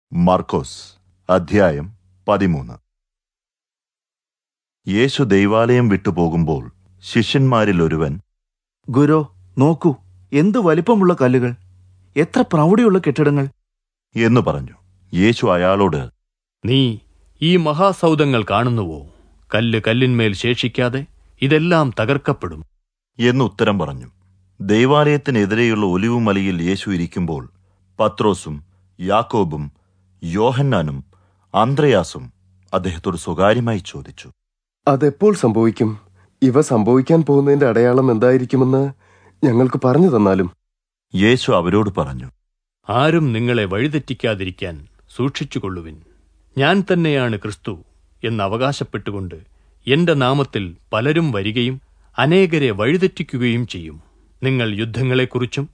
മർക്കോസ് അധ്യായം പതിമൂന്ന് യേശു ദൈവാലയം വിട്ടുപോകുമ്പോൾ ശിഷ്യന്മാരിൽ ഒരുവൻ ഗുരു നോക്കൂ എന്ത് വലിപ്പമുള്ള കല്ലുകൾ എത്ര പ്രൗഢിയുള്ള കെട്ടിടങ്ങൾ എന്ന് പറഞ്ഞു യേശു അയാളോട് നീ ഈ മഹാസൗധങ്ങൾ കാണുന്നുവോ കല്ല് കല്ലിന്മേൽ ശേഷിക്കാതെ ഇതെല്ലാം തകർക്കപ്പെടും എന്ന് ഉത്തരം പറഞ്ഞു ദൈവാലയത്തിനെതിരെയുള്ള ഒലിവുമലയിൽ യേശു ഇരിക്കുമ്പോൾ പത്രോസും യാക്കോബും യോഹന്നാനും അന്ത്രയാസും അദ്ദേഹത്തോട് സ്വകാര്യമായി ചോദിച്ചു അതെപ്പോൾ സംഭവിക്കും ഇവ സംഭവിക്കാൻ പോകുന്നതിന്റെ അടയാളം എന്തായിരിക്കുമെന്ന് ഞങ്ങൾക്ക് പറഞ്ഞു തന്നാലും യേശു അവരോട് പറഞ്ഞു ആരും നിങ്ങളെ വഴിതെറ്റിക്കാതിരിക്കാൻ സൂക്ഷിച്ചുകൊള്ളുവിൻ ഞാൻ തന്നെയാണ് ക്രിസ്തു എന്ന് അവകാശപ്പെട്ടുകൊണ്ട് എന്റെ നാമത്തിൽ പലരും വരികയും അനേകരെ വഴിതെറ്റിക്കുകയും ചെയ്യും നിങ്ങൾ യുദ്ധങ്ങളെക്കുറിച്ചും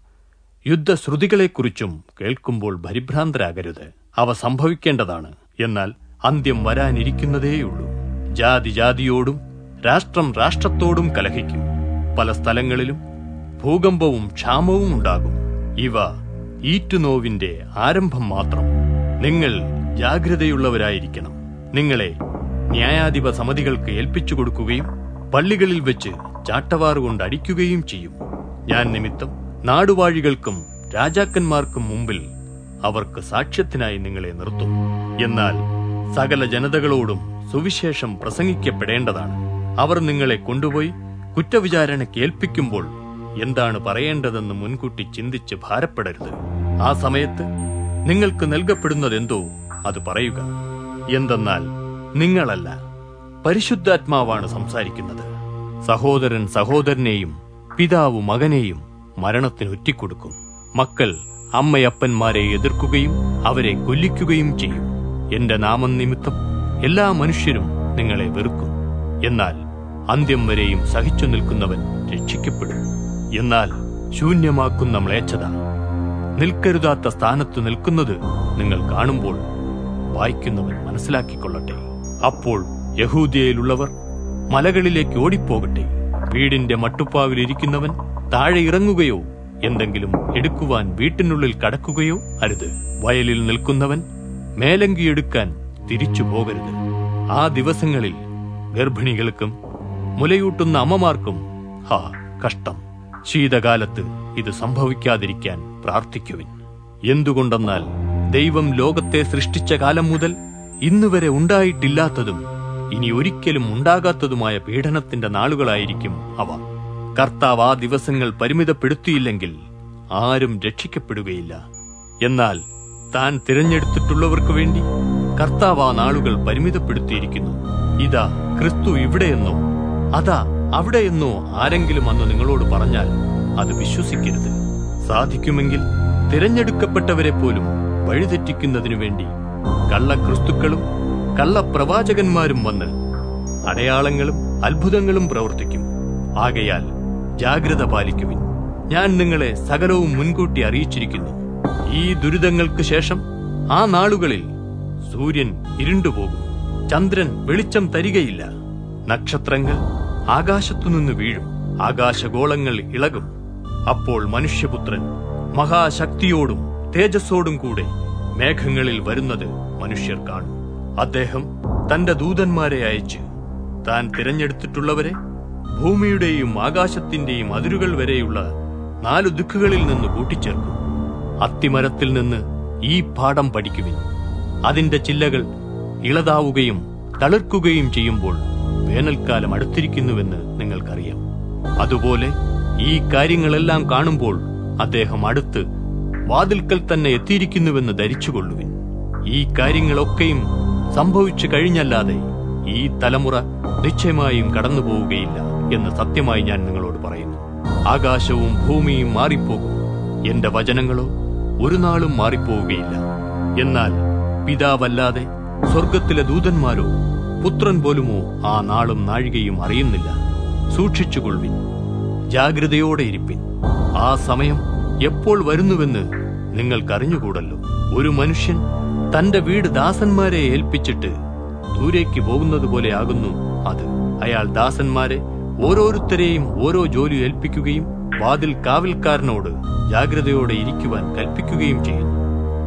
യുദ്ധശ്രുതികളെക്കുറിച്ചും കേൾക്കുമ്പോൾ പരിഭ്രാന്തരാകരുത് അവ സംഭവിക്കേണ്ടതാണ് എന്നാൽ അന്ത്യം വരാനിരിക്കുന്നതേയുള്ളൂ ജാതി ജാതിയോടും രാഷ്ട്രം രാഷ്ട്രത്തോടും കലഹിക്കും പല സ്ഥലങ്ങളിലും ഭൂകമ്പവും ക്ഷാമവും ഉണ്ടാകും ഇവ ഈറ്റുനോവിന്റെ ആരംഭം മാത്രം നിങ്ങൾ ജാഗ്രതയുള്ളവരായിരിക്കണം നിങ്ങളെ ന്യായാധിപ സമിതികൾക്ക് ഏൽപ്പിച്ചു കൊടുക്കുകയും പള്ളികളിൽ വെച്ച് ചാട്ടവാറുകൊണ്ട് അടിക്കുകയും ചെയ്യും ഞാൻ നിമിത്തം നാടുവാഴികൾക്കും രാജാക്കന്മാർക്കും മുമ്പിൽ അവർക്ക് സാക്ഷ്യത്തിനായി നിങ്ങളെ നിർത്തും എന്നാൽ സകല ജനതകളോടും സുവിശേഷം പ്രസംഗിക്കപ്പെടേണ്ടതാണ് അവർ നിങ്ങളെ കൊണ്ടുപോയി കുറ്റവിചാരണയ്ക്ക് ഏൽപ്പിക്കുമ്പോൾ എന്താണ് പറയേണ്ടതെന്ന് മുൻകൂട്ടി ചിന്തിച്ച് ഭാരപ്പെടരുത് ആ സമയത്ത് നിങ്ങൾക്ക് നൽകപ്പെടുന്നതെന്തോ അത് പറയുക എന്തെന്നാൽ നിങ്ങളല്ല പരിശുദ്ധാത്മാവാണ് സംസാരിക്കുന്നത് സഹോദരൻ സഹോദരനെയും പിതാവ് മകനെയും മരണത്തിന് ഒറ്റിക്കൊടുക്കും മക്കൾ അമ്മയപ്പന്മാരെ എതിർക്കുകയും അവരെ കൊല്ലിക്കുകയും ചെയ്യും എന്റെ നാമം നിമിത്തം എല്ലാ മനുഷ്യരും നിങ്ങളെ വെറുക്കും എന്നാൽ അന്ത്യം വരെയും സഹിച്ചു നിൽക്കുന്നവൻ രക്ഷിക്കപ്പെടും എന്നാൽ ശൂന്യമാക്കുന്ന മ്ലേച്ഛത നിൽക്കരുതാത്ത സ്ഥാനത്ത് നിൽക്കുന്നത് നിങ്ങൾ കാണുമ്പോൾ വായിക്കുന്നവൻ മനസ്സിലാക്കിക്കൊള്ളട്ടെ അപ്പോൾ യഹൂദിയയിലുള്ളവർ മലകളിലേക്ക് ഓടിപ്പോകട്ടെ വീടിന്റെ മട്ടുപ്പാവിലിരിക്കുന്നവൻ താഴെ ഇറങ്ങുകയോ എന്തെങ്കിലും എടുക്കുവാൻ വീട്ടിനുള്ളിൽ കടക്കുകയോ അരുത് വയലിൽ നിൽക്കുന്നവൻ മേലങ്കിയെടുക്കാൻ തിരിച്ചു പോകരുത് ആ ദിവസങ്ങളിൽ ഗർഭിണികൾക്കും മുലയൂട്ടുന്ന അമ്മമാർക്കും ഹാ കഷ്ടം ശീതകാലത്ത് ഇത് സംഭവിക്കാതിരിക്കാൻ പ്രാർത്ഥിക്കുവിൻ എന്തുകൊണ്ടെന്നാൽ ദൈവം ലോകത്തെ സൃഷ്ടിച്ച കാലം മുതൽ ഇന്നുവരെ ഉണ്ടായിട്ടില്ലാത്തതും ഇനി ഒരിക്കലും ഉണ്ടാകാത്തതുമായ പീഡനത്തിന്റെ നാളുകളായിരിക്കും അവ കർത്താവ് ആ ദിവസങ്ങൾ പരിമിതപ്പെടുത്തിയില്ലെങ്കിൽ ആരും രക്ഷിക്കപ്പെടുകയില്ല എന്നാൽ താൻ തിരഞ്ഞെടുത്തിട്ടുള്ളവർക്ക് വേണ്ടി കർത്താവ് ആ നാളുകൾ പരിമിതപ്പെടുത്തിയിരിക്കുന്നു ഇതാ ക്രിസ്തു ഇവിടെയെന്നോ അതാ അവിടെയെന്നോ ആരെങ്കിലും അന്ന് നിങ്ങളോട് പറഞ്ഞാൽ അത് വിശ്വസിക്കരുത് സാധിക്കുമെങ്കിൽ തിരഞ്ഞെടുക്കപ്പെട്ടവരെ പോലും വഴിതെറ്റിക്കുന്നതിനു വേണ്ടി കള്ളക്രിസ്തുക്കളും കള്ളപ്രവാചകന്മാരും വന്ന് അടയാളങ്ങളും അത്ഭുതങ്ങളും പ്രവർത്തിക്കും ആകയാൽ ജാഗ്രത പാലിക്കുവിൻ ഞാൻ നിങ്ങളെ സകലവും മുൻകൂട്ടി അറിയിച്ചിരിക്കുന്നു ഈ ദുരിതങ്ങൾക്ക് ശേഷം ആ നാളുകളിൽ സൂര്യൻ ഇരുണ്ടുപോകും ചന്ദ്രൻ വെളിച്ചം തരികയില്ല നക്ഷത്രങ്ങൾ ആകാശത്തുനിന്ന് വീഴും ആകാശഗോളങ്ങൾ ഇളകും അപ്പോൾ മനുഷ്യപുത്രൻ മഹാശക്തിയോടും തേജസ്സോടും കൂടെ മേഘങ്ങളിൽ വരുന്നത് മനുഷ്യർ കാണും അദ്ദേഹം തന്റെ ദൂതന്മാരെ അയച്ച് താൻ തിരഞ്ഞെടുത്തിട്ടുള്ളവരെ ഭൂമിയുടെയും ആകാശത്തിന്റെയും അതിരുകൾ വരെയുള്ള നാലു ദിക്കുകളിൽ നിന്ന് കൂട്ടിച്ചേർക്കും അത്തിമരത്തിൽ നിന്ന് ഈ പാഠം പഠിക്കുവിൻ അതിന്റെ ചില്ലകൾ ഇളതാവുകയും തളിർക്കുകയും ചെയ്യുമ്പോൾ വേനൽക്കാലം അടുത്തിരിക്കുന്നുവെന്ന് നിങ്ങൾക്കറിയാം അതുപോലെ ഈ കാര്യങ്ങളെല്ലാം കാണുമ്പോൾ അദ്ദേഹം അടുത്ത് വാതിൽക്കൽ തന്നെ എത്തിയിരിക്കുന്നുവെന്ന് ധരിച്ചുകൊള്ളുവിൻ ഈ കാര്യങ്ങളൊക്കെയും സംഭവിച്ചു കഴിഞ്ഞല്ലാതെ ഈ തലമുറ നിശ്ചയമായും കടന്നുപോവുകയില്ല എന്ന് സത്യമായി ഞാൻ നിങ്ങളോട് പറയുന്നു ആകാശവും ഭൂമിയും മാറിപ്പോകും എന്റെ വചനങ്ങളോ ഒരു നാളും മാറിപ്പോവുകയില്ല എന്നാൽ പിതാവല്ലാതെ സ്വർഗത്തിലെ ദൂതന്മാരോ പുത്രൻ പോലുമോ ആ നാളും നാഴികയും അറിയുന്നില്ല സൂക്ഷിച്ചുകൊള്ളുവിൻ ജാഗ്രതയോടെ ഇരിപ്പിൻ ആ സമയം എപ്പോൾ വരുന്നുവെന്ന് നിങ്ങൾക്കറിഞ്ഞുകൂടല്ലോ ഒരു മനുഷ്യൻ തന്റെ വീട് ദാസന്മാരെ ഏൽപ്പിച്ചിട്ട് ദൂരേക്ക് പോകുന്നത് പോലെ ആകുന്നു അത് അയാൾ ദാസന്മാരെ ഓരോരുത്തരെയും ഓരോ ജോലി ഏൽപ്പിക്കുകയും വാതിൽ കാവൽക്കാരനോട് ജാഗ്രതയോടെ ഇരിക്കുവാൻ കൽപ്പിക്കുകയും ചെയ്യുന്നു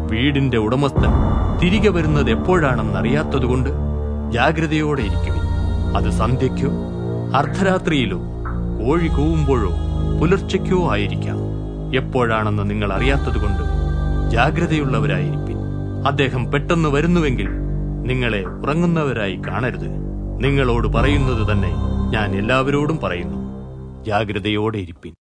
വീടിന്റെ ഉടമസ്ഥൻ തിരികെ വരുന്നത് എപ്പോഴാണെന്നറിയാത്തതുകൊണ്ട് ജാഗ്രതയോടെ ഇരിക്കുവിൻ അത് സന്ധ്യയ്ക്കോ അർദ്ധരാത്രിയിലോ കോഴി കൂവുമ്പോഴോ പുലർച്ചയ്ക്കോ ആയിരിക്കാം എപ്പോഴാണെന്ന് നിങ്ങൾ അറിയാത്തതുകൊണ്ട് ജാഗ്രതയുള്ളവരായിരിപ്പിൻ അദ്ദേഹം പെട്ടെന്ന് വരുന്നുവെങ്കിൽ നിങ്ങളെ ഉറങ്ങുന്നവരായി കാണരുത് നിങ്ങളോട് പറയുന്നത് തന്നെ ഞാൻ എല്ലാവരോടും പറയുന്നു ജാഗ്രതയോടെ ഇരിപ്പിൻ